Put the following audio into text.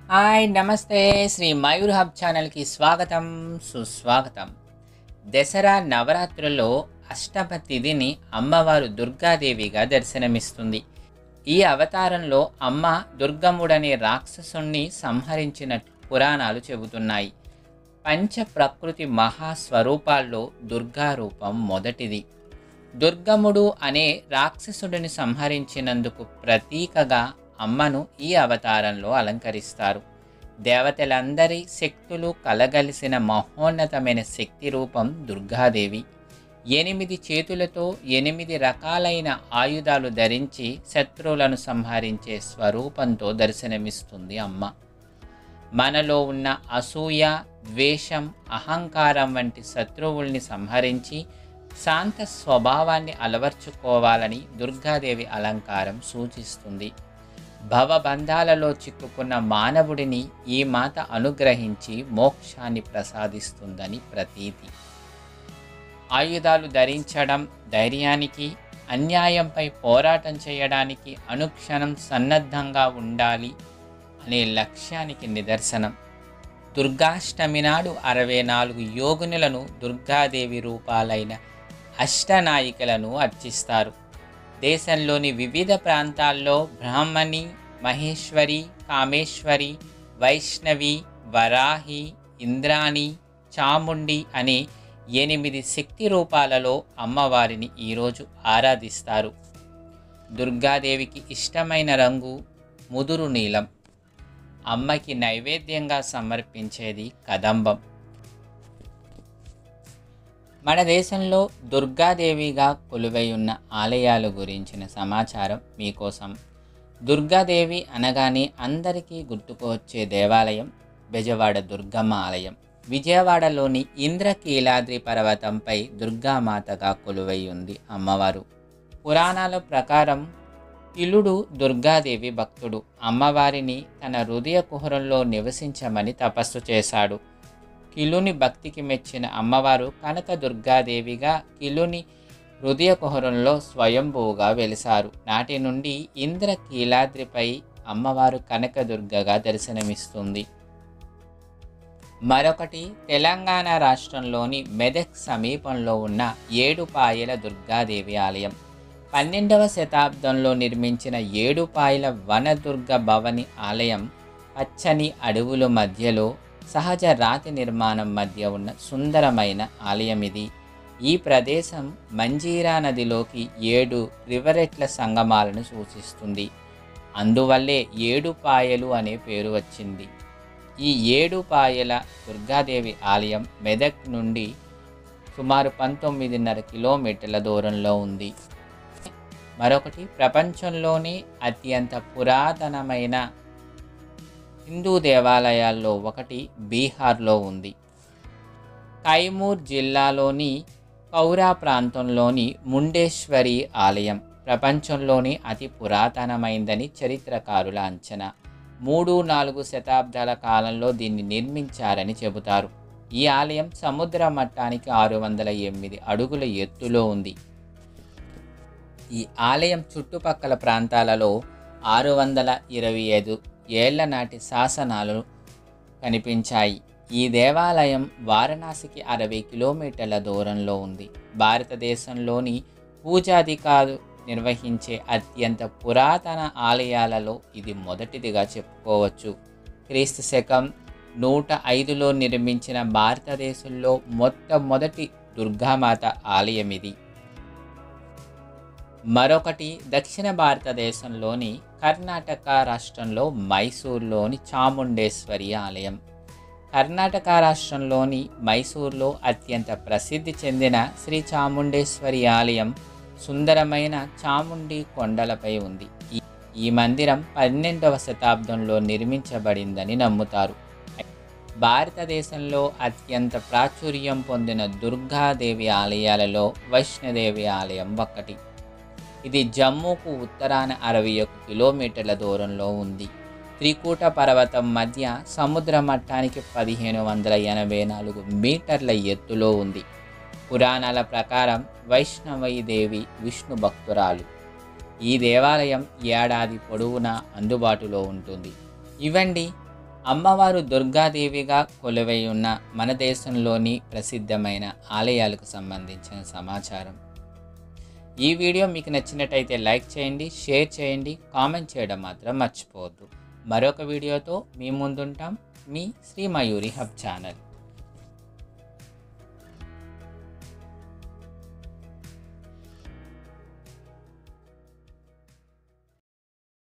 hi నమస్తే Shri Mayur hub ఛానల్కి స్వాగతం సుస్వాగతం దసరా నవరాత్రుల్లో అష్టమ తిథిని అమ్మవారు దుర్గాదేవిగా దర్శనమిస్తుంది ఈ అవతారంలో అమ్మ దుర్గముడనే రాక్షసుణ్ణి సంహరించినట్లు పురాణాలు చెబుతున్నాయి పంచ ప్రకృతి మహాస్వరూపాల్లో దుర్గా రూపం మొదటిది దుర్గముడు అనే రాక్షసుడిని సంహరించినందుకు ప్రతీకగా అమ్మను ఈ అవతారంలో అలంకరిస్తారు దేవతలందరి శక్తులు కలగలిసిన మహోన్నతమైన శక్తి రూపం దుర్గాదేవి ఎనిమిది చేతులతో ఎనిమిది రకాలైన ఆయుధాలు ధరించి శత్రువులను సంహరించే స్వరూపంతో దర్శనమిస్తుంది అమ్మ మనలో ఉన్న అసూయ ద్వేషం అహంకారం వంటి శత్రువుల్ని సంహరించి శాంత స్వభావాన్ని అలవర్చుకోవాలని దుర్గాదేవి అలంకారం సూచిస్తుంది భవబంధాలలో చిక్కుకున్న మానవుడిని ఈ మాత అనుగ్రహించి మోక్షాన్ని ప్రసాదిస్తుందని ప్రతీతి ఆయుధాలు ధరించడం ధైర్యానికి అన్యాయంపై పోరాటం చేయడానికి అనుక్షణం సన్నద్ధంగా ఉండాలి అనే లక్ష్యానికి నిదర్శనం దుర్గాష్టమి నాడు అరవై నాలుగు యోగునులను దుర్గాదేవి రూపాలైన అష్టనాయికలను అర్చిస్తారు దేశంలోని వివిధ ప్రాంతాల్లో బ్రాహ్మణి మహేశ్వరి కామేశ్వరి వైష్ణవి వరాహి ఇంద్రాణి చాముండి అనే ఎనిమిది శక్తి రూపాలలో అమ్మవారిని ఈరోజు ఆరాధిస్తారు దుర్గాదేవికి ఇష్టమైన రంగు ముదురు నీలం అమ్మకి నైవేద్యంగా సమర్పించేది కదంబం మన దేశంలో దుర్గాదేవిగా కొలువై ఉన్న ఆలయాల గురించిన సమాచారం మీకోసం దుర్గాదేవి అనగానే అందరికీ గుర్తుకు వచ్చే దేవాలయం బెజవాడ దుర్గమ్మ ఆలయం విజయవాడలోని ఇంద్రకీలాద్రి పర్వతంపై దుర్గామాతగా కొలువై ఉంది అమ్మవారు పురాణాల ప్రకారం ఇలుడు దుర్గాదేవి భక్తుడు అమ్మవారిని తన హృదయ కుహరంలో నివసించమని తపస్సు చేశాడు కిలుని భక్తికి మెచ్చిన అమ్మవారు కనక దుర్గాదేవిగా కిలుని హృదయ కుహరంలో స్వయంభూగా వెలిసారు నాటి నుండి ఇంద్ర కీలాద్రిపై అమ్మవారు కనకదుర్గగా దర్శనమిస్తుంది మరొకటి తెలంగాణ రాష్ట్రంలోని మెదక్ సమీపంలో ఉన్న ఏడుపాయల దుర్గాదేవి ఆలయం పన్నెండవ శతాబ్దంలో నిర్మించిన ఏడుపాయల వనదుర్గ భవని ఆలయం పచ్చని అడవుల మధ్యలో సహజ రాతి నిర్మాణం మధ్య ఉన్న సుందరమైన ఆలయం ఇది ఈ ప్రదేశం మంజీరా నదిలోకి ఏడు రివరెట్ల సంగమాలను సూచిస్తుంది అందువల్లే ఏడుపాయలు అనే పేరు వచ్చింది ఈ ఏడుపాయల దుర్గాదేవి ఆలయం మెదక్ నుండి సుమారు పంతొమ్మిదిన్నర కిలోమీటర్ల దూరంలో ఉంది మరొకటి ప్రపంచంలోనే అత్యంత పురాతనమైన హిందూ దేవాలయాల్లో ఒకటి బీహార్లో ఉంది కైమూర్ జిల్లాలోని కౌరా ప్రాంతంలోని ముండేశ్వరి ఆలయం ప్రపంచంలోని అతి పురాతనమైందని చరిత్రకారుల అంచనా మూడు నాలుగు శతాబ్దాల కాలంలో దీన్ని నిర్మించారని చెబుతారు ఈ ఆలయం సముద్ర మట్టానికి ఆరు వందల ఎనిమిది అడుగుల ఎత్తులో ఉంది ఈ ఆలయం చుట్టుపక్కల ప్రాంతాలలో ఆరు వందల ఇరవై ఐదు ఏళ్ల నాటి శాసనాలు కనిపించాయి ఈ దేవాలయం వారణాసికి అరవై కిలోమీటర్ల దూరంలో ఉంది భారతదేశంలోని పూజాధికారు నిర్వహించే అత్యంత పురాతన ఆలయాలలో ఇది మొదటిదిగా చెప్పుకోవచ్చు క్రీస్తు శకం నూట ఐదులో నిర్మించిన భారతదేశంలో మొట్టమొదటి దుర్గామాత ఆలయం ఇది మరొకటి దక్షిణ భారతదేశంలోని కర్ణాటక రాష్ట్రంలో మైసూర్లోని చాముండేశ్వరి ఆలయం కర్ణాటక రాష్ట్రంలోని మైసూర్లో అత్యంత ప్రసిద్ధి చెందిన శ్రీ చాముండేశ్వరి ఆలయం సుందరమైన చాముండి కొండలపై ఉంది ఈ- ఈ మందిరం పన్నెండవ శతాబ్దంలో నిర్మించబడిందని నమ్ముతారు భారతదేశంలో అత్యంత ప్రాచుర్యం పొందిన దుర్గాదేవి ఆలయాలలో వైష్ణదేవి ఆలయం ఒకటి ఇది జమ్మూకు ఉత్తరాన అరవై ఒక కిలోమీటర్ల దూరంలో ఉంది త్రికూట పర్వతం మధ్య సముద్ర మట్టానికి పదిహేను వందల ఎనభై నాలుగు మీటర్ల ఎత్తులో ఉంది పురాణాల ప్రకారం వైష్ణవీ దేవి విష్ణు భక్తురాలు ఈ దేవాలయం ఏడాది పొడవునా అందుబాటులో ఉంటుంది ఇవండి అమ్మవారు దుర్గాదేవిగా కొలువై ఉన్న మన దేశంలోని ప్రసిద్ధమైన ఆలయాలకు సంబంధించిన సమాచారం ఈ వీడియో మీకు నచ్చినట్టయితే లైక్ చేయండి షేర్ చేయండి కామెంట్ చేయడం మాత్రం మర్చిపోవద్దు మరొక వీడియోతో మీ ముందుంటాం మీ శ్రీ మయూరి హబ్ ఛానల్